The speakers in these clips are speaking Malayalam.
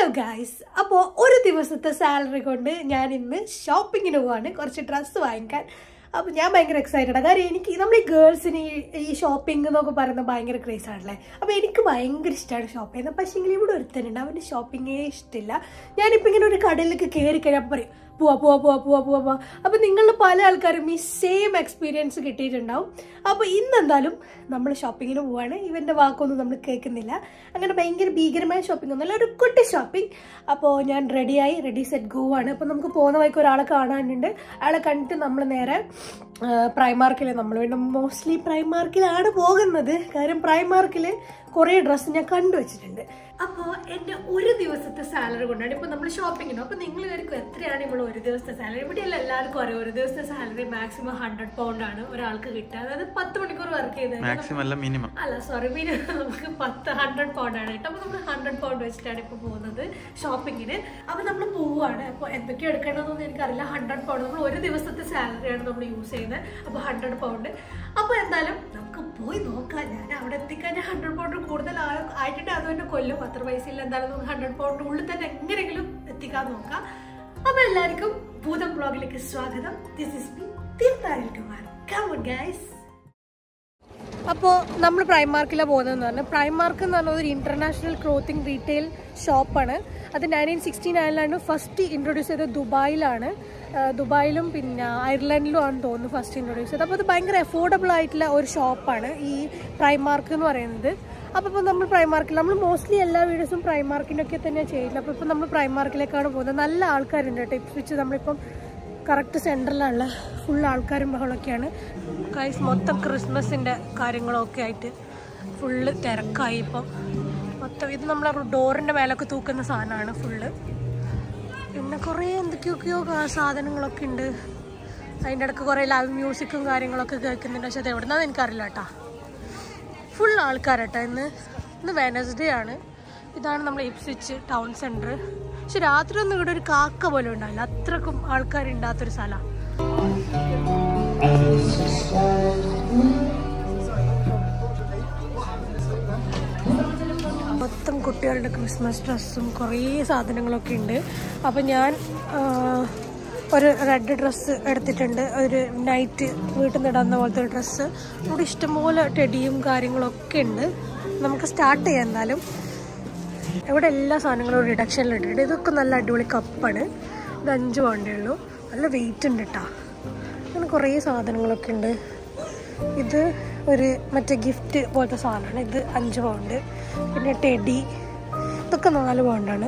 ഗായ്സ് അപ്പോൾ ഒരു ദിവസത്തെ സാലറി കൊണ്ട് ഞാൻ ഇന്ന് ഷോപ്പിങ്ങിന് പോവാണ് കുറച്ച് ഡ്രസ്സ് വാങ്ങിക്കാൻ അപ്പോൾ ഞാൻ ഭയങ്കര എക്സൈറ്റഡ് ആണ് കാര്യം എനിക്ക് നമ്മൾ ഈ ഗേൾസിന് ഈ ഈ ഷോപ്പിംഗ് എന്നൊക്കെ പറയുന്നത് ഭയങ്കര ക്രേസ് ആണല്ലേ അപ്പോൾ എനിക്ക് ഭയങ്കര ഇഷ്ടമാണ് ഷോപ്പ് ചെയ്യുന്നത് പക്ഷേങ്കിൽ ഇവിടെ ഒരുത്തനുണ്ട് അവന് ഷോപ്പിങ്ങേ ഇഷ്ടമില്ല ഞാനിപ്പോൾ ഇങ്ങനെ ഒരു കടയിലേക്ക് കയറി കഴിഞ്ഞപ്പോൾ പറയും പോവാ പോവാ പോവാ പോവാ പോവാ പോവാ അപ്പോൾ നിങ്ങളിൽ പല ആൾക്കാരും ഈ സെയിം എക്സ്പീരിയൻസ് കിട്ടിയിട്ടുണ്ടാവും അപ്പോൾ ഇന്ന് എന്തായാലും നമ്മൾ ഷോപ്പിങ്ങിന് പോവാണ് ഇവൻ്റെ വാക്കൊന്നും നമ്മൾ കേൾക്കുന്നില്ല അങ്ങനെ ഭയങ്കര ഭീകരമായ ഷോപ്പിംഗ് ഒന്നുമല്ല ഒരു കുട്ടി ഷോപ്പിംഗ് അപ്പോൾ ഞാൻ റെഡിയായി റെഡി സെറ്റ് ഗോ ആണ് അപ്പോൾ നമുക്ക് പോകുന്ന വഴിക്ക് ഒരാളെ കാണാനുണ്ട് അയാളെ കണ്ടിട്ട് നമ്മൾ നേരെ പ്രൈമാർക്കിൽ നമ്മൾ വേണ്ട മോസ്റ്റ്ലി പ്രൈമാർക്കിലാണ് പോകുന്നത് കാര്യം പ്രൈമാർക്കിൽ കുറേ ഡ്രസ്സ് ഞാൻ കണ്ടുവച്ചിട്ടുണ്ട് അപ്പോൾ എൻ്റെ ഒരു ദിവസത്തെ സാലറി കൊണ്ടാണ് ഇപ്പോൾ നമ്മൾ ഷോപ്പിങ്ങിന് അപ്പോൾ നിങ്ങൾ വിചാരിക്കും എത്രയാണ് നമ്മൾ ഒരു ദിവസത്തെ സാലറി ഇവിടെയല്ല എല്ലാവർക്കും അറിയാം ഒരു ദിവസത്തെ സാലറി മാക്സിമം ഹൺഡ്രഡ് പൗണ്ട് ആണ് ഒരാൾക്ക് കിട്ടുക അതായത് പത്ത് മണിക്കൂർ വർക്ക് ചെയ്തത് മാക്സിമം അല്ല മിനിമം അല്ല സോറി പിന്നെ നമുക്ക് പത്ത് ഹൺഡ്രഡ് പൗണ്ട് ആണ് കേട്ടോ അപ്പോൾ നമ്മൾ ഹൺഡ്രഡ് പൗണ്ട് വെച്ചിട്ടാണ് ഇപ്പോൾ പോകുന്നത് ഷോപ്പിങ്ങിന് അപ്പോൾ നമ്മൾ പോവുകയാണ് അപ്പോൾ എന്തൊക്കെ എടുക്കേണ്ടതെന്നൊന്നും എനിക്കറിയില്ല ഹൺഡ്രഡ് പൗണ്ട് നമ്മൾ ഒരു ദിവസത്തെ സാലറിയാണ് നമ്മൾ യൂസ് ചെയ്യുന്നത് അപ്പോൾ ഹൺഡ്രഡ് പൗണ്ട് അപ്പോൾ എന്തായാലും നമുക്ക് പോയി നോക്കാം ഞാൻ അവിടെ എത്തിക്കഴിഞ്ഞാൽ ഹൺഡ്രഡ് പൗണ്ട് കൂടുതൽ ആ- ആയിട്ടുണ്ട് അത് തന്നെ കൊല്ലും അത്ര പൈസ ഇല്ല എന്തായാലും നമുക്ക് ഹൺഡ്രഡ് പൗണ്ട് ഉള്ളിൽ തന്നെ എങ്ങനെയെങ്കിലും എത്തിക്കാൻ നോക്കാം അപ്പോൾ എല്ലാവർക്കും ഭൂതം ബ്ലോഗിലേക്ക് സ്വാഗതം ദിസ് ഇസ് മീ തീർത്ഥാരിൽ കുമാർ കമൺ ഗൈസ് അപ്പോൾ നമ്മൾ പ്രൈമാർക്കിലാണ് പോകുന്നതെന്ന് പറഞ്ഞാൽ പ്രൈമാർക്ക് എന്ന് പറഞ്ഞാൽ ഒരു ഇൻ്റർനാഷണൽ ക്ലോത്തിങ് റീറ്റെയിൽ ഷോപ്പാണ് അത് നയൻറ്റീൻ സിക്സ്റ്റി നയനിലാണ് ഫസ്റ്റ് ഇൻട്രൊഡ്യൂസ് ചെയ്തത് ദുബായിലാണ് ആ, ദുബായിലും പിന്നെ അയർലൻഡിലും ആണെന്ന് തോന്നുന്നു ഫസ്റ്റ് ഇൻട്രൊഡ്യൂസ് ചെയ്തത് അപ്പോൾ അത് ഭയങ്കര അഫോർഡബിൾ ആയിട്ടുള്ള ഒരു ഷോപ്പാണ് ഈ പ്രൈമാർക്ക് എന്ന് പറയുന്നത് അപ്പോൾ ഇപ്പോൾ നമ്മൾ പ്രൈമാർക്കിൽ നമ്മൾ മോസ്റ്റ്ലി എല്ലാ വീഡിയോസും പ്രൈമാർക്കിനൊക്കെ തന്നെയാണ് ചെയ്യുന്നത് അപ്പോൾ ഇപ്പോൾ നമ്മൾ പ്രൈമാർക്കിലേക്കാണ് പോകുന്നത് നല്ല ആൾക്കാരുണ്ട് കേട്ടോ ഇപ്പം വെച്ച് നമ്മളിപ്പം കറക്റ്റ് സെൻറ്ററിലുള്ള ഫുൾ ആൾക്കാരും ബഹളമൊക്കെയാണ് കൈസ് മൊത്തം ക്രിസ്മസിൻ്റെ കാര്യങ്ങളൊക്കെ ആയിട്ട് ഫുള്ള് തിരക്കായി ഇപ്പം മൊത്തം ഇത് നമ്മൾ ഡോറിൻ്റെ മേലൊക്കെ തൂക്കുന്ന സാധനമാണ് ഫുള്ള് പിന്നെ കുറേ എന്തൊക്കെയൊക്കെയോ കാ- സാധനങ്ങളൊക്കെ ഉണ്ട് അതിൻ്റെ ഇടയ്ക്ക് കുറേ ലൈവ് മ്യൂസിക്കും കാര്യങ്ങളൊക്കെ കേൾക്കുന്നുണ്ട് പക്ഷെ അത് എവിടുന്നാന്ന് എനിക്കറിയില്ല കേട്ടോ ഫുൾ ആൾക്കാരട്ടോ ഇന്ന് ഇന്ന് വെനസ്ഡേ ആണ് ഇതാണ് നമ്മൾ ഇപ്സിച്ച് ടൗൺ സെൻറ്റർ പക്ഷെ രാത്രി ഒന്നും ഇവിടെ ഒരു കാക്ക പോലും ഉണ്ടാവില്ല അത്രക്കും ആൾക്കാരുണ്ടാത്തൊരു സ്ഥലമാണ് മൊത്തം കുട്ടികളുടെ ക്രിസ്മസ് ഡ്രസ്സും കുറേ സാധനങ്ങളൊക്കെ ഉണ്ട് അപ്പം ഞാൻ ആ, ഒരു റെഡ് ഡ്രസ്സ് എടുത്തിട്ടുണ്ട് ഒരു നൈറ്റ് വീട്ടിൽ നിന്ന് ഇടുന്ന പോലത്തെ ഒരു ഡ്രസ്സ് ഇവിടെ ഇഷ്ടംപോലെ ടെഡിയും കാര്യങ്ങളൊക്കെ ഉണ്ട് നമുക്ക് സ്റ്റാർട്ട് ചെയ്യാം എന്തായാലും ഇവിടെ എല്ലാ സാധനങ്ങളും റിഡക്ഷനിൽ ഇട്ടിട്ടുണ്ട് ഇതൊക്കെ നല്ല അടിപൊളി കപ്പാണ് ഇത് അഞ്ച് പൗണ്ടേ ഉള്ളൂ നല്ല വെയിറ്റ് ഉണ്ട് കേട്ടോ അങ്ങനെ കുറേ സാധനങ്ങളൊക്കെ ഉണ്ട് ഇത് ഒരു മറ്റേ ഗിഫ്റ്റ് പോലത്തെ സാധനമാണ് ഇത് അഞ്ച് പൗണ്ട് പിന്നെ ടെഡി ഇതൊക്കെ നാല് പൗണ്ടാണ്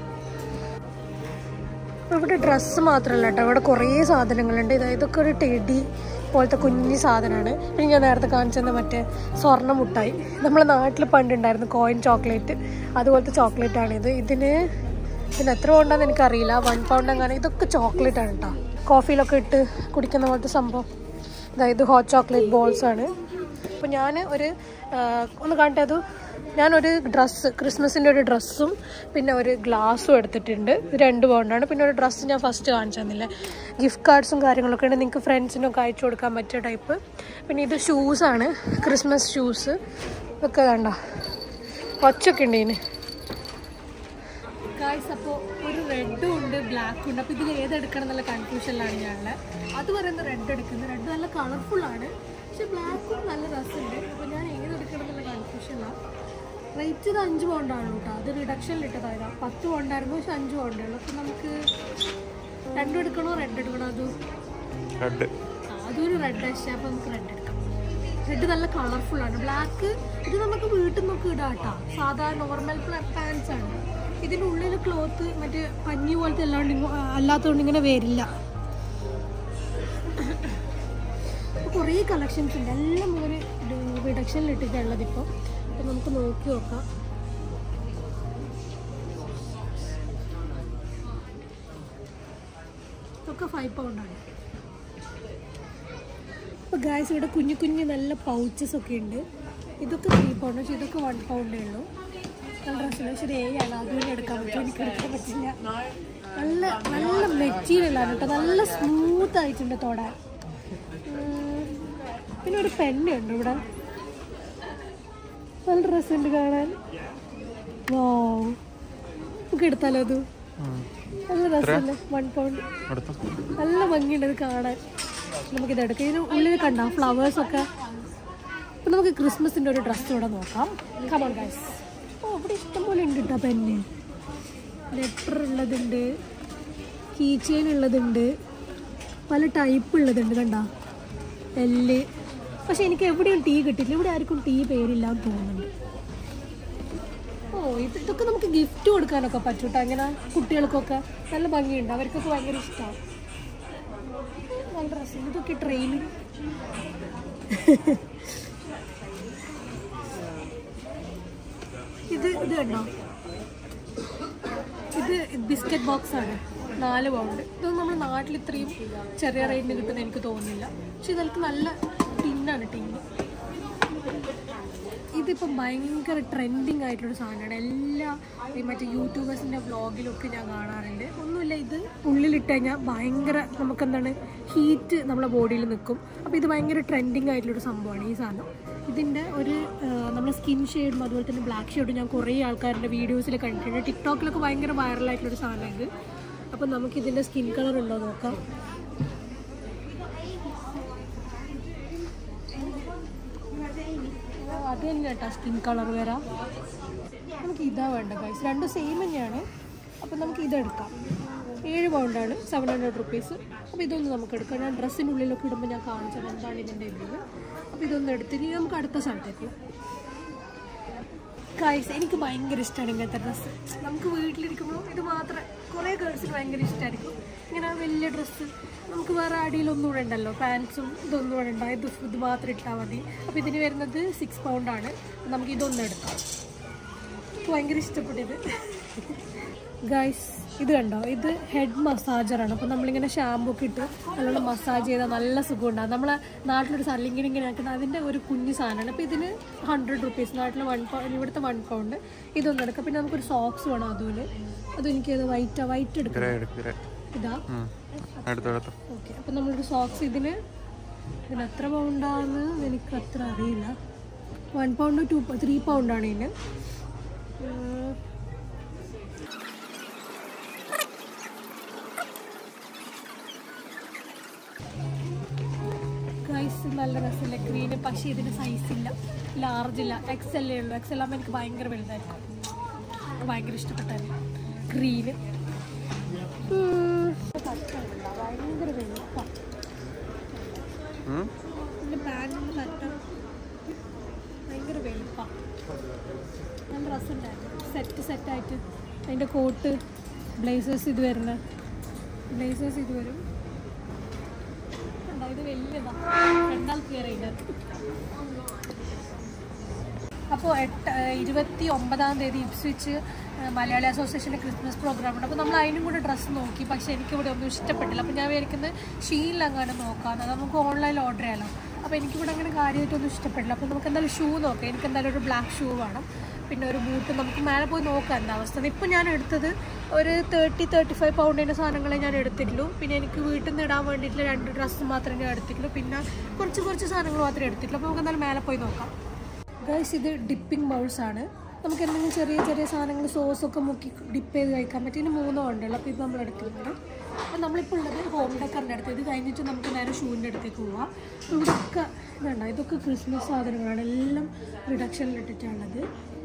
ഇവിടെ ഡ്രസ്സ് മാത്രമല്ല കേട്ടോ ഇവിടെ കുറേ സാധനങ്ങളുണ്ട് ഇത് ഇതൊക്കെ ഒരു ടെഡി പോലത്തെ കുഞ്ഞു സാധനമാണ് പിന്നെ ഞാൻ നേരത്തെ കാണിച്ചെന്ന മറ്റേ സ്വർണ്ണ മുട്ടായി നമ്മളെ നാട്ടിൽ പണ്ടുണ്ടായിരുന്നു കോയിൻ ചോക്ലേറ്റ് അതുപോലത്തെ ചോക്ലേറ്റ് ആണിത് ഇതിന് ഇതിന് എത്ര പൗണ്ടാന്ന് എനിക്കറിയില്ല വൺ പൗണ്ട് അങ്ങനെ ഇതൊക്കെ ചോക്ലേറ്റ് ആണ് കേട്ടോ കോഫിയിലൊക്കെ ഇട്ട് കുടിക്കുന്ന പോലത്തെ സംഭവം അതായത് ഹോട്ട് ചോക്ലേറ്റ് ബോൾസ് ആണ് അപ്പോൾ ഞാൻ ഒരു ആ, ഒന്ന് കാണിട്ടത് ഞാനൊരു ഡ്രസ്സ് ക്രിസ്മസിൻ്റെ ഒരു ഡ്രസ്സും പിന്നെ ഒരു ഗ്ലാസ്സും എടുത്തിട്ടുണ്ട് ഇത് രണ്ട് പൗണ്ടാണ് പിന്നെ ഒരു ഡ്രസ്സ് ഞാൻ ഫസ്റ്റ് കാണിച്ചു തന്നില്ലേ ഗിഫ്റ്റ് കാർഡ്സും കാര്യങ്ങളൊക്കെ ഉണ്ട് നിങ്ങൾക്ക് ഫ്രണ്ട്സിനൊക്കെ അയച്ചു കൊടുക്കാൻ പറ്റിയ ടൈപ്പ് പിന്നെ ഇത് ഷൂസാണ് ക്രിസ്മസ് ഷൂസ് ഇതൊക്കെ കണ്ട ഒച്ചൊക്കെ ഉണ്ട് ഇതിന് ഗായ്സ് അപ്പോൾ ഒരു റെഡും ഉണ്ട് ബ്ലാക്കും ഉണ്ട് അപ്പോൾ ഇതിൽ ഏതെടുക്കണം എന്നുള്ള കൺഫ്യൂഷനിലാണ് ഞാനുള്ളത് അത് പറയുന്നത് റെഡ് എടുക്കുന്നത് റെഡ് നല്ല കളർഫുൾ ആണ് പക്ഷെ ബ്ലാക്കും നല്ല രസമുണ്ട് അപ്പോൾ ഞാൻ ഏതെടുക്കണം എന്നുള്ള കൺഫ്യൂഷനിലാണ് റേറ്റ് ഇത് അഞ്ച് പൗണ്ടാണ് കേട്ടോ അത് റിഡക്ഷനിൽ ഇട്ടതായതാ പത്ത് പൗണ്ടായിരുന്നു പക്ഷെ അഞ്ച് പൗണ്ടേ ഉള്ളൂ അപ്പോൾ നമുക്ക് രണ്ടും എടുക്കണോ റെഡ് എടുക്കണോ അത് റെഡ് ആ, അതൊരു റെഡ് പക്ഷേ അപ്പോൾ നമുക്ക് റെഡ് എടുക്കാം റെഡ് നല്ല കളർഫുൾ ആണ് ബ്ലാക്ക് ഇത് നമുക്ക് വീട്ടിൽ നിന്നൊക്കെ ഇടാം കേട്ടോ സാധാ നോർമൽ പാൻസ് ആണ് ഇതിൻ്റെ ഉള്ളിൽ ക്ലോത്ത് മറ്റേ പഞ്ഞി പോലത്തെ അല്ലാണ്ട് ഇങ്ങോ- അല്ലാത്തതുകൊണ്ട് ഇങ്ങനെ വരില്ല കുറേ കളക്ഷൻസ് ഉണ്ട് എല്ലാം ഒരു റിഡക്ഷനിൽ ഇട്ടിട്ടുള്ളത് ഇപ്പോൾ അപ്പോൾ നമുക്ക് നോക്കി നോക്കാം ഇതൊക്കെ ഫൈവ് പൗണ്ടാണ് അപ്പോൾ ഗായ്സ് ഇവിടെ കുഞ്ഞു കുഞ്ഞു നല്ല പൗച്ചസ് ഒക്കെ ഉണ്ട് ഇതൊക്കെ ത്രീ പൗണ്ട് പക്ഷേ ഇതൊക്കെ വൺ പൗണ്ടേ ഉള്ളൂ നല്ല ഡ്രസ്സിന് പക്ഷേ ഒരു ഏഴാണ് അതുകൊണ്ട് എടുക്കാൻ പറ്റും എനിക്ക് എടുക്കാൻ പറ്റില്ല നല്ല നല്ല മെറ്റീരിയലാണ് കേട്ടോ നല്ല സ്മൂത്ത് ആയിട്ടുണ്ട് തൊടാൻ ഉം, പിന്നെ ഒരു പെണ്ണുണ്ട് ഇവിടെ നല്ല ഡ്രസ്സുണ്ട് കാണാൻ വാവ് നമുക്ക് എടുത്താലോ അത് നല്ല രസമല്ലേ വൺ പൗണ്ട് എടുത്തോ നല്ല ഭംഗിയുണ്ട് ഇത് കാണാൻ നമുക്കിത് എടുക്കാം ഇതിന് ഉള്ളിൽ കണ്ട ഫ്ലവേഴ്സ് ഒക്കെ അപ്പം നമുക്ക് ക്രിസ്മസിൻ്റെ ഒരു ഡ്രസ്സ് ഇവിടെ നോക്കാം കമോൺ ഗൈസ് ഓ ഇവിടെ ഇഷ്ടംപോലെ ഉണ്ട് കേട്ടോ പെന്ന് ലെറ്റർ ഉള്ളതുണ്ട് കീ ചെയിൻ ഉള്ളതുണ്ട് പല ടൈപ്പ് ഉള്ളതുണ്ട് കണ്ട എല്ല് പക്ഷെ എനിക്ക് എവിടെയും ടീ കിട്ടില്ല ഇവിടെ ആർക്കും ടീ പേരില്ല എന്ന് തോന്നുന്നുണ്ട് ഓ ഇത് ഇതൊക്കെ നമുക്ക് ഗിഫ്റ്റ് കൊടുക്കാനൊക്കെ പറ്റും കേട്ടോ അങ്ങനെ കുട്ടികൾക്കൊക്കെ നല്ല ഭംഗിയുണ്ട് അവർക്കൊക്കെ ഭയങ്കര ഇഷ്ടമാണ് നല്ല രസം ഇതൊക്കെ ട്രെയിൻ ഇത് ഇത് കണ്ടോ ഇത് ബിസ്ക്കറ്റ് ബോക്സ് ആണ് നാല് പൗണ്ട് ഇതൊന്നും നമ്മുടെ നാട്ടിൽ ഇത്രയും ചെറിയ റേറ്റിന് കിട്ടുന്ന എനിക്ക് തോന്നുന്നില്ല പക്ഷെ ഇതൊക്കെ നല്ല ടിന്നാണ് ടിന്ന് ഇതിപ്പം ഭയങ്കര ട്രെൻഡിങ് ആയിട്ടുള്ളൊരു സാധനമാണ് എല്ലാ ഈ മറ്റേ യൂട്യൂബേഴ്സിൻ്റെ വ്ളോഗിലൊക്കെ ഞാൻ കാണാറുണ്ട് ഒന്നുമില്ല ഇത് ഉള്ളിലിട്ട് കഴിഞ്ഞാൽ ഭയങ്കര നമുക്കെന്താണ് ഹീറ്റ് നമ്മളെ ബോഡിയിൽ നിൽക്കും അപ്പോൾ ഇത് ഭയങ്കര ട്രെൻഡിങ് ആയിട്ടുള്ളൊരു സംഭവമാണ് ഈ സാധനം ഇതിൻ്റെ ഒരു നമ്മുടെ സ്കിൻ ഷെയ്ഡും അതുപോലെ തന്നെ ബ്ലാക്ക് ഷെയ്ഡും ഞാൻ കുറേ ആൾക്കാരുടെ വീഡിയോസിൽ കണ്ടിട്ടുണ്ട് ടിക്ടോക്കിലൊക്കെ ഭയങ്കര വൈറലായിട്ടുള്ളൊരു സാധനം ഇത് അപ്പോൾ നമുക്കിതിൻ്റെ സ്കിൻ കളർ ഉണ്ടോ നോക്കാം ഓ, അത് തന്നെ കേട്ടോ സ്കിൻ കളർ വരാം നമുക്ക് ഇതാ വേണ്ട ഗൈസ് രണ്ട് സെയിം തന്നെയാണ് അപ്പം നമുക്ക് ഇതെടുക്കാം ഏഴ് പൗണ്ടാണ് സെവൻ ഹൺഡ്രഡ് റുപ്പീസ് അപ്പോൾ ഇതൊന്ന് നമുക്ക് എടുക്കാം ഞാൻ ഡ്രസ്സിൻ്റെ ഉള്ളിലൊക്കെ ഇടുമ്പോൾ ഞാൻ കാണിച്ചത് എന്താണ് ഇതിൻ്റെ ഇതിൽ അപ്പോൾ ഇതൊന്ന് എടുത്തിട്ട് ഇനി നമുക്ക് അടുത്ത സ്ഥലത്തേക്ക് ഗൈസ് എനിക്ക് ഭയങ്കര ഇഷ്ടമാണ് ഇങ്ങനത്തെ ഡ്രസ്സ് നമുക്ക് വീട്ടിലിരിക്കുമ്പോൾ ഇത് മാത്രമേ കുറേ ഗേൾസിന് ഭയങ്കര ഇഷ്ടമായിരിക്കും ഇങ്ങനെ വലിയ ഡ്രസ്സ് നമുക്ക് വേറെ അടിയിലൊന്നും ഇടണ്ടല്ലോ പാൻസും ഇതൊന്നും ഇടണ്ട ഇത് ഇത് മാത്രം ഇട്ടാൽ മതി അപ്പോൾ ഇതിന് വരുന്നത് സിക്സ് പൗണ്ടാണ് നമുക്ക് ഇതൊന്നും എടുക്കാം എനിക്ക് ഭയങ്കര ഇഷ്ടപ്പെട്ടത് ഗൈസ് ഇത് കണ്ടോ ഇത് ഹെഡ് മസാജറാണ് അപ്പോൾ നമ്മളിങ്ങനെ ഷാമ്പു ഒക്കെ ഇട്ട് നല്ലോണം മസാജ് ചെയ്താൽ നല്ല സുഖമുണ്ടാകും നമ്മളെ നാട്ടിലൊരു സാധനം ഇങ്ങനെ ഇങ്ങനെ ആക്കുന്ന അതിൻ്റെ ഒരു കുഞ്ഞു സാധനമാണ് അപ്പോൾ ഇതിന് ഹൺഡ്രഡ് റുപ്പീസ് നാട്ടിൽ വൺ പൗണ്ട് ഇവിടുത്തെ വൺ പൗണ്ട് ഇതൊന്നും എടുക്കാം പിന്നെ നമുക്കൊരു സോക്സ് വേണം അതുപോലെ അതും എനിക്കത് വൈറ്റ് വൈറ്റ് എടുക്കാം ഗ്രേ എടുക്ക് ഗ്രേ ഇതാ ഉം. എടുത്തോ എടുത്തോ ഓക്കെ അപ്പം നമ്മളൊരു സോക്സ് ഇതിന് ഇതിന് എത്ര പൗണ്ടാന്ന് എനിക്ക് അത്ര അറിയില്ല വൺ പൗണ്ട് ടു ത്രീ പൗണ്ടാണ് ഇതിന് ഉം. ഗൈസ് നല്ല രസമില്ല ഗ്രീന് പക്ഷേ ഇതിന് സൈസ് ഇല്ല ലാർജ് ഇല്ല എക്സ് എല്ലേ ഉള്ളൂ എക്സ് ആകുമ്പോൾ എനിക്ക് ഭയങ്കര വലുതായിരിക്കും എനിക്ക് ഭയങ്കര ഇഷ്ടപ്പെട്ടായിരുന്നു ഗ്രീന് ഭയങ്കര വെളുപ്പാ ഉം? എൻ്റെ പാൻറ്റിൻ്റെ തട്ട ഭയങ്കര വെളുപ്പാ നല്ല രസമുണ്ടായിരുന്നു സെറ്റ് സെറ്റായിട്ട് അതിൻ്റെ കോട്ട് ബ്ലേസേഴ്സ് ഇത് വരുന്ന ബ്ലേസേഴ്സ് ഇത് വരും കണ്ടോ, ഇത് വലിയതാ രണ്ടാൾ കയറിയില്ല അപ്പോൾ എട്ട് ഏഹ് ഇരുപത്തി ഒമ്പതാം തീയതി ഇപ്സ്വിച്ച് ഏഹ് മലയാളി അസോസിയേഷൻ്റെ ക്രിസ്മസ് പ്രോഗ്രാം ഉണ്ട് അപ്പോൾ നമ്മൾ അതിനും കൂടെ ഡ്രസ്സ് നോക്കി പക്ഷേ എനിക്കിവിടെ ഒന്നും ഇഷ്ടപ്പെട്ടില്ല അപ്പോൾ ഞാൻ വിചാരിക്കുന്നത് ഷീലിലങ്ങനെ നോക്കാമെന്ന് അത് നമുക്ക് ഓൺലൈനിൽ ഓർഡർ ചെയ്യാമല്ലോ അപ്പോൾ എനിക്കിവിടെ അങ്ങനെ കാര്യമായിട്ടൊന്നും ഇഷ്ടപ്പെട്ടില്ല അപ്പോൾ നമുക്ക് എന്തായാലും ഷൂ നോക്കാം എനിക്ക് എന്തായാലും ഒരു ബ്ലാക്ക് ഷൂ വേണം പിന്നെ ഒരു ബൂട്ട് നമുക്ക് മേലെ പോയി നോക്കാം എന്താ അവസ്ഥ ഇപ്പോൾ ഞാൻ എടുത്തത് ഒരു തേർട്ടി തേർട്ടി ഫൈവ് പൗണ്ടിൻ്റെ സാധനങ്ങളെ ഞാൻ എടുത്തിട്ടുള്ളൂ പിന്നെ എനിക്ക് വീട്ടിൽ നിന്ന് ഇടാൻ വേണ്ടിയിട്ടുള്ള രണ്ട് ഡ്രസ്സ് മാത്രമേ ഞാൻ എടുത്തിട്ടുള്ളൂ പിന്നെ കുറച്ച് കുറച്ച് സാധനങ്ങൾ മാത്രമേ എടുത്തിട്ടുള്ളൂ അപ്പോൾ നമുക്ക് എന്തായാലും മേലെ പോയി നോക്കാം ഗൈസ് ഇത് ഡിപ്പിംഗ് ബൗൾസ് ആണ് നമുക്ക് എന്തെങ്കിലും ചെറിയ ചെറിയ സാധനങ്ങൾ സോസൊക്കെ മുക്കി ഡിപ്പ് ചെയ്ത് കഴിക്കാൻ പറ്റും ഇതിന് മൂന്നോ ഉണ്ടല്ലോ അപ്പോൾ ഇത് നമ്മൾ എടുത്തിട്ടുണ്ട് അപ്പോൾ നമ്മളിപ്പോൾ ഉള്ളത് ഹോം ഡെക്കറിൻ്റെ അടുത്ത് ഇത് കഴിഞ്ഞിട്ട് നമുക്ക് നേരെ ഷൂവിൻ്റെ അടുത്തേക്ക് പോവാം ഇവിടെയൊക്കെ ഇതുണ്ടോ ഇതൊക്കെ ക്രിസ്മസ് സാധനങ്ങളാണ് എല്ലാം റിഡക്ഷനിൽ ഇട്ടിട്ടുള്ളത്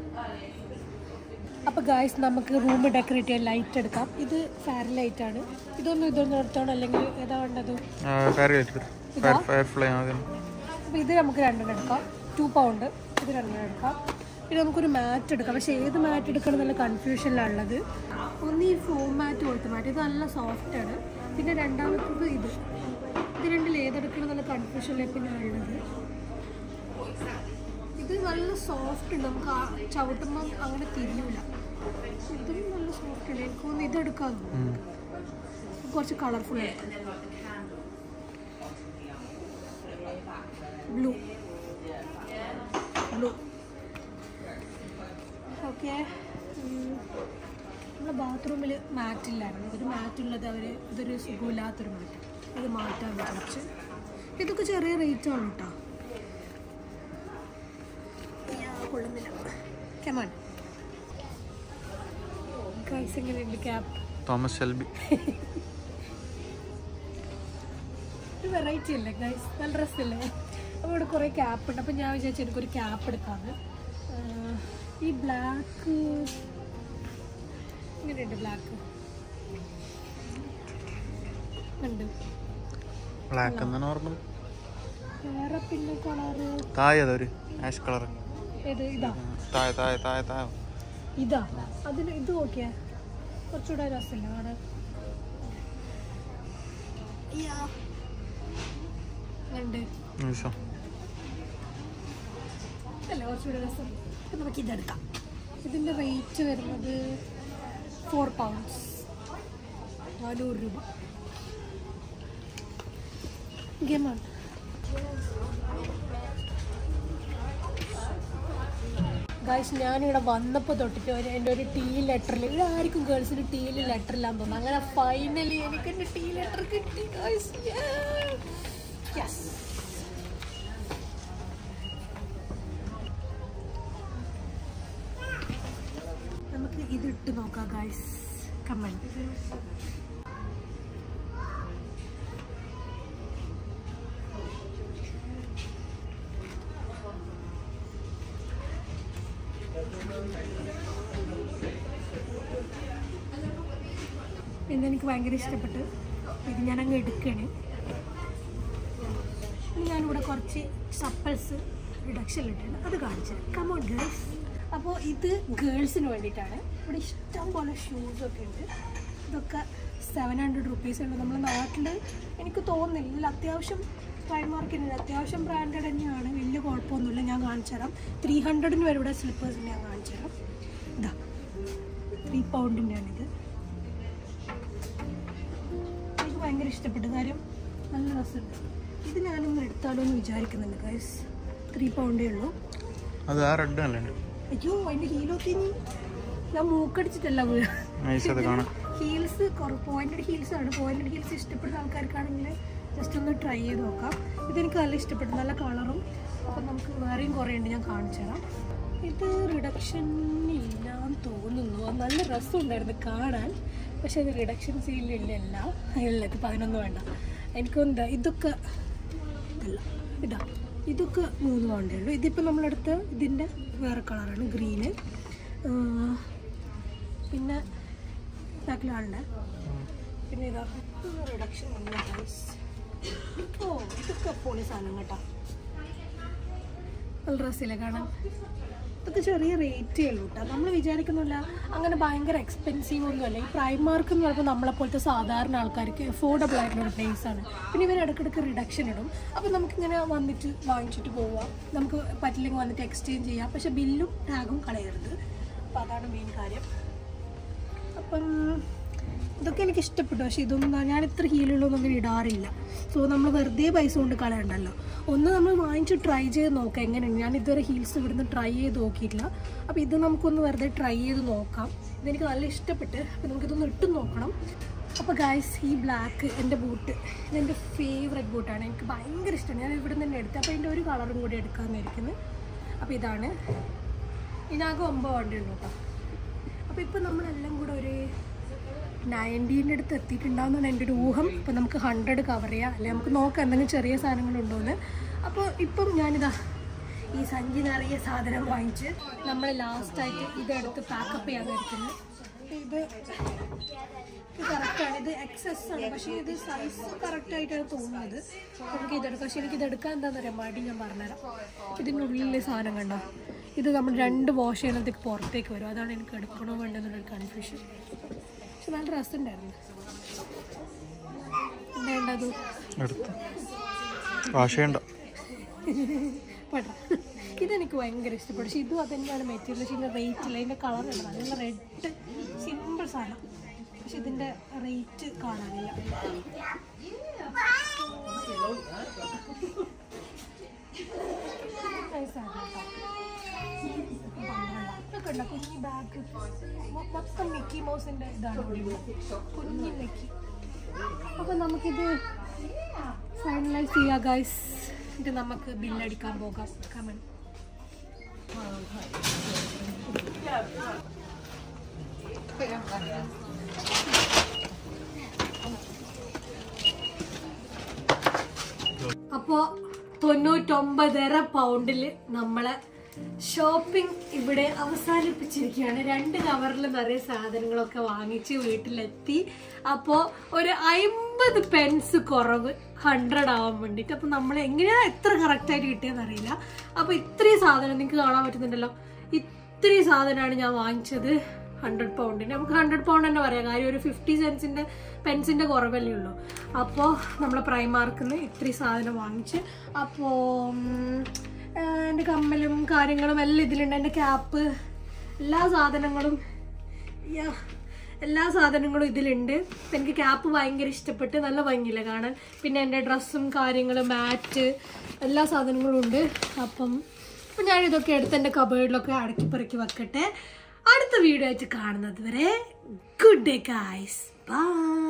അപ്പോൾ ഗായ്സ് നമുക്ക് റൂം ഡെക്കറേറ്റ് ചെയ്യാൻ ലൈറ്റ് എടുക്കാം ഇത് ഫാരി ലൈറ്റ് ആണ് ഇതൊന്നും ഇതൊന്നും എടുത്തോണം അല്ലെങ്കിൽ ഏതാ വേണ്ടത് ആ, fire light fire fire fly ആദ്യം അപ്പോൾ ഇത് നമുക്ക് രണ്ടെണ്ണം എടുക്കാം ടു പൗണ്ട് ഇത് രണ്ടെണ്ണം എടുക്കാം പിന്നെ നമുക്കൊരു മാറ്റ് എടുക്കാം പക്ഷേ ഏത് മാറ്റ് എടുക്കണം എന്നുള്ള കൺഫ്യൂഷനിലാണുള്ളത് ഒന്ന് ഈ ഫോം മാറ്റ് പോലത്തെ മാറ്റ് ഇത് നല്ല സോഫ്റ്റ് ആണ് പിന്നെ രണ്ടാമത്തത് ഇത് ഇത് രണ്ടിൽ ഏതെടുക്കണം എന്നുള്ള കൺഫ്യൂഷനിലേക്ക് ഞാൻ ഉള്ളത് ഇത് നല്ല സോഫ്റ്റ് ഉണ്ട് നമുക്ക് ആ ചവിട്ടുമ്പോൾ അങ്ങനെ തിരിയൂല ഇതും നല്ല സോഫ്റ്റ് ഉണ്ട് എനിക്ക് തോന്നുന്നു ഇതെടുക്കാം ഉം. കുറച്ച് കളർഫുൾ ആയിട്ട് ബ്ലൂ ബ്ലൂ ഓക്കെ നമ്മുടെ ബാത്റൂമിൽ മാറ്റില്ലായിരുന്നു ഇതൊരു മാറ്റുള്ളത് അവർ ഇതൊരു സുഖമില്ലാത്തൊരു മാറ്റ് അത് മാറ്റാൻ വിചാരിച്ച് ഇതൊക്കെ ചെറിയ റേറ്റ് ആണ് കേട്ടോ കൊള്ളുന്നില്ല കെമാൻ ഗൈസ് എങ്ങനെയുണ്ട് ക്യാപ്പ് തോമസ് ഷെൽബി ഒരു വെറൈറ്റി അല്ലേ ഗൈസ് നല്ല രസമല്ലേ അപ്പോൾ ഇവിടെ കുറേ ക്യാപ്പ് ഉണ്ട് അപ്പോൾ ഞാൻ വിചാരിച്ചു എനിക്കൊരു ക്യാപ്പ് എടുക്കാമെന്ന് ആഹ് ഈ ബ്ലാക്ക് ഇങ്ങനെയുണ്ട് ബ്ലാക്ക് ഉണ്ട് ബ്ലാക്ക് എന്നാ നോർമൽ വേറെ പിന്നെ കളറ് താഴെ അതൊരു ആഷ് കളർ ഏത് ഇതാ താഴെ താഴെ താഴെ താഴെ ഇതാ അതിന് ഇത് നോക്കിയാ കുറച്ചുകൂടെ രസമില്ല കാണാൻ ഉണ്ട് നിമിഷം അല്ല കുറച്ചുകൂടെ രസം അപ്പം നമുക്ക് ഇതെടുക്കാം ഇതിൻ്റെ റേറ്റ് വരുന്നത് ഫോർ പൗണ്ട്സ് നാനൂറ് രൂപ ഗെയിമാണ് ഗായ്സ് ഞാനിവിടെ വന്നപ്പോൾ തൊട്ടിട്ട് ഒരു എൻ്റെ ഒരു ടീ ലെറ്ററിൽ ഇവിടെ ആർക്കും ഗേൾസിന് ടീയിൽ ലെറ്റർ ഇല്ലാന്ന് തോന്നുന്നു അങ്ങനെ ഫൈനലി എനിക്ക് എൻ്റെ ടീ ലെറ്റർ കിട്ടി ഗായ്സ് യെസ് നമുക്ക് ഇതിട്ട് നോക്കാം ഗായ്സ് കമൻറ്റ് ഇതെനിക്ക് ഭയങ്കര ഇഷ്ടപ്പെട്ടു ഇത് ഞാൻ അങ്ങ് എടുക്കണേ ഇനി ഞാനിവിടെ കുറച്ച് സപ്പൽസ് റിഡക്ഷനിലിട്ടുണ്ട് അത് കാണിച്ചു കമോൺ ഗേൾസ് അപ്പോൾ ഇത് ഗേൾസിന് വേണ്ടിയിട്ടാണ് ഇവിടെ ഇഷ്ടം പോലെ ഷൂസ് ഒക്കെ ഉണ്ട് ഇതൊക്കെ സെവൻ ഹൺഡ്രഡ് റുപ്പീസ് ഉണ്ട് നമ്മുടെ നാട്ടിൽ എനിക്ക് തോന്നുന്നില്ല അത്യാവശ്യം പ്രൈമാർക്കിന് അത്യാവശ്യം ബ്രാൻഡഡ് തന്നെയാണ് വലിയ കുഴപ്പമൊന്നുമില്ല ഞാൻ കാണിച്ചു തരാം ത്രീ ഹൺഡ്രഡിന് വരെ ഇവിടെ സ്ലിപ്പേഴ്സ് ഞാൻ കാണിച്ചു തരാം ഇതാ ത്രീ പൗണ്ടിൻ്റെയാണിത് എനിക്ക് ഭയങ്കര ഇഷ്ടപ്പെട്ടു കാര്യം നല്ല രസമുണ്ട് ഇത് ഞാനൊന്ന് എടുത്താലോ എന്ന് വിചാരിക്കുന്നുണ്ട് ഗൈസ് ത്രീ പൗണ്ടേ ഉള്ളൂ അത് ആ റെഡ് അല്ലേ അയ്യോ അതിൻ്റെ ഹീലോത്തിന് ഞാൻ മൂക്കടിച്ചിട്ടല്ല വീഴ നൈസ് അത് കാണാം ഹീൽസ് പോയിന്റഡ് ഹീൽസ് ആണ് പോയിന്റഡ് ഹീൽസ് ഇഷ്ടപ്പെടുന്ന ആൾക്കാർക്കാണെങ്കിൽ ജസ്റ്റ് ഒന്ന് ട്രൈ ചെയ്ത് നോക്കാം ഇതെനിക്ക് നല്ല ഇഷ്ടപ്പെട്ടു നല്ല കളറും അപ്പം നമുക്ക് വേറെയും കുറേ ഉണ്ട് ഞാൻ കാണിച്ചു തരാം ഇത് റിഡക്ഷൻ ഇല്ലാന്ന് തോന്നുന്നു അത് നല്ല രസമുണ്ടായിരുന്നു കാണാൻ പക്ഷെ അത് റിഡക്ഷൻ സീലില്ല ഉള്ള ഇത് പതിനൊന്ന് വേണ്ട എനിക്കൊന്താ ഇതൊക്കെ ഇതല്ല ഇതാ ഇതൊക്കെ മൂന്ന് വേണ്ടേ ഉള്ളൂ ഇതിപ്പോൾ നമ്മളെടുത്ത് ഇതിൻ്റെ വേറെ കളറാണ് ഗ്രീന് പിന്നെ ബാക്കിലാളുണ്ട് പിന്നെ ഇതാ റിഡക്ഷൻ ഓ ഇതൊക്കെ പൊളി സാധനം കേട്ടോ നല്ല ഡ്രസ്സില്ല കാണാൻ ഇതൊക്കെ ചെറിയ റേറ്റേ ഉള്ളൂ കേട്ടോ നമ്മൾ വിചാരിക്കുന്നില്ല അങ്ങനെ ഭയങ്കര എക്സ്പെൻസീവ് ഒന്നുമല്ല ഈ പ്രൈമാർക്ക് എന്ന് പറയുമ്പോൾ നമ്മളെപ്പോലത്തെ സാധാരണ ആൾക്കാർക്ക് അഫോർഡബിൾ ആയിട്ടുള്ള ഒരു place ആണ് പിന്നെ ഇവർ ഇടയ്ക്കിടയ്ക്ക് റിഡക്ഷൻ ഇടും അപ്പോൾ നമുക്കിങ്ങനെ വന്നിട്ട് വാങ്ങിച്ചിട്ട് പോവാം നമുക്ക് പറ്റില്ലെങ്കിൽ വന്നിട്ട് എക്സ്ചേഞ്ച് ചെയ്യാം പക്ഷേ ബില്ലും ടാഗും കളയരുത് അപ്പോൾ അതാണ് മെയിൻ കാര്യം അപ്പം ഇതൊക്കെ എനിക്ക് ഇഷ്ടപ്പെട്ടു പക്ഷേ ഇതൊന്നും ഞാൻ ഇത്ര ഹീലുകളൊന്നും അങ്ങനെ ഇടാറില്ല സോ നമ്മൾ വെറുതെ പൈസ കൊണ്ട് കളയണ്ടല്ലോ ഒന്ന് നമ്മൾ വാങ്ങിച്ച് ട്രൈ ചെയ്ത് നോക്കാം എങ്ങനെയാണ് ഞാൻ ഇതുവരെ ഹീൽസ് ഇവിടുന്ന് ട്രൈ ചെയ്ത് നോക്കിയിട്ടില്ല അപ്പോൾ ഇത് നമുക്കൊന്ന് വെറുതെ ട്രൈ ചെയ്ത് നോക്കാം ഇതെനിക്ക് നല്ല ഇഷ്ടപ്പെട്ട് അപ്പോൾ നമുക്കിതൊന്ന് ഇട്ട് നോക്കണം അപ്പോൾ ഗായ്സ് ഈ ബ്ലാക്ക് എൻ്റെ ബൂട്ട് ഇതെൻ്റെ ഫേവറേറ്റ് ബൂട്ടാണ് എനിക്ക് ഭയങ്കര ഇഷ്ടമാണ് ഞാൻ ഇവിടെ നിന്ന് തന്നെ എടുത്തത് അപ്പോൾ ഇതിൻ്റെ ഒരു കളറും കൂടി എടുക്കാമെന്നിരിക്കുന്നത് അപ്പോൾ ഇതാണ് ഇതിനാകെ ഒമ്പത് വണ്ടി ഉള്ളൂ കേട്ടോ അപ്പോൾ ഇപ്പോൾ നമ്മളെല്ലാം കൂടെ ഒരു നയൻറ്റീൻ്റെ അടുത്ത് എത്തിയിട്ടുണ്ടാവുന്നതാണ് എൻ്റെ ഒരു ഊഹം ഇപ്പോൾ നമുക്ക് ഹൺഡ്രഡ് കവർ ചെയ്യാം അല്ലെങ്കിൽ നമുക്ക് നോക്കാം എന്തെങ്കിലും ചെറിയ സാധനങ്ങളുണ്ടോ എന്ന് അപ്പോൾ ഇപ്പം ഞാനിതാ ഈ സഞ്ചി നിറയെ സാധനം വാങ്ങിച്ച് നമ്മൾ ലാസ്റ്റായിട്ട് ഇതെടുത്ത് പാക്കപ്പ് ചെയ്യാൻ ഇരിക്കുന്നത് ഇത് ഇത് കറക്റ്റാണ് ഇത് എക്സസ് ആണ് പക്ഷേ ഇത് സൈസ് കറക്റ്റായിട്ടാണ് തോന്നുന്നത് നമുക്ക് ഇതെടുക്കാം പക്ഷേ എനിക്ക് ഇതെടുക്കാൻ എന്താണെന്ന് അറിയാം മടി ഞാൻ പറഞ്ഞുതരാം ഇതിനുള്ളിൽ സാധനം കണ്ടോ ഇത് നമ്മൾ രണ്ട് വാഷ് ചെയ്യുന്നതിലേക്ക് പുറത്തേക്ക് വരും അതാണ് എനിക്ക് എടുക്കണോ വേണ്ടെന്നുള്ളൊരു കൺഫ്യൂഷൻ പക്ഷെ നല്ല രസമുണ്ടായിരുന്നു വേണ്ടത് എടുത്ത് വാഷ് ചെയ്യണ്ട വേണ്ട ഇതെനിക്ക് ഭയങ്കര ഇഷ്ടപ്പെട്ടു പക്ഷേ ഇതും അതന്നെയാണ് മെറ്റീരിയൽ പക്ഷേ ഇതിൻ്റെ റേറ്റ് ഇല്ല ഇതിൻ്റെ കളർ ഉണ്ട് നല്ല റെഡ് സിമ്പിൾ സാധനം പക്ഷെ ഇതിൻ്റെ റേറ്റ് കാണാനില്ല Nice ആണ് കേട്ടോ. ഇതൊക്കെ ഉണ്ടോ? കുഞ്ഞി ബാഗ് മൊത്തം മിക്കി മൗസിന്റെ ഇതാണ് ഇവിടെ. കുഞ്ഞി മിക്കി അപ്പൊ നമുക്കിത് ഫൈനലൈസ് ചെയ്യാം ഗൈസ് ഇത് നമുക്ക് ബില്ലടിക്കാൻ പോകാം കമൻ അപ്പോ തൊണ്ണൂറ്റൊമ്പതര പൗണ്ടില് നമ്മളെ ഷോപ്പിംഗ് ഇവിടെ അവസാനിപ്പിച്ചിരിക്കുകയാണ് രണ്ട് കവറിൽ നിറയെ സാധനങ്ങളൊക്കെ വാങ്ങിച്ച് വീട്ടിലെത്തി അപ്പോൾ ഒരു അമ്പത് പെൻസ് കുറവ് ഹൺഡ്രഡ് ആവാൻ വേണ്ടിയിട്ട് അപ്പോൾ നമ്മൾ എങ്ങനെയാണ് എത്ര കറക്റ്റായിട്ട് കിട്ടിയെന്ന് അറിയില്ല അപ്പോൾ ഇത്രയും സാധനം നിങ്ങൾക്ക് കാണാൻ പറ്റുന്നുണ്ടല്ലോ ഇത്രയും സാധനമാണ് ഞാൻ വാങ്ങിച്ചത് ഹൺഡ്രഡ് പൗണ്ടിന് നമുക്ക് ഹൺഡ്രഡ് പൗണ്ട് തന്നെ പറയാം കാര്യം ഒരു ഫിഫ്റ്റി സെൻസിന്റെ പെൻസിന്റെ കുറവല്ലേ ഉള്ളൂ അപ്പോൾ നമ്മൾ പ്രൈമാർക്കിൽ നിന്ന് ഇത്രയും സാധനം വാങ്ങിച്ച് അപ്പോൾ എൻ്റെ കമ്മലും കാര്യങ്ങളും എല്ലാം ഇതിലുണ്ട് എൻ്റെ ക്യാപ്പ് എല്ലാ സാധനങ്ങളും യാ, എല്ലാ സാധനങ്ങളും ഇതിലുണ്ട് ഇപ്പം എനിക്ക് ക്യാപ്പ് ഭയങ്കര ഇഷ്ടപ്പെട്ട് നല്ല ഭംഗിയില്ല കാണാൻ പിന്നെ എൻ്റെ ഡ്രസ്സും കാര്യങ്ങളും മാറ്റ് എല്ലാ സാധനങ്ങളും ഉണ്ട് അപ്പം അപ്പം ഞാൻ ഇതൊക്കെ എടുത്ത് എൻ്റെ കബേർഡിലൊക്കെ അടക്കി പെറുക്കി വെക്കട്ടെ അടുത്ത വീഡിയോ ആയിട്ട് കാണുന്നത് വരെ ഗുഡ് ഡേ ഗായ്സ് ബൈ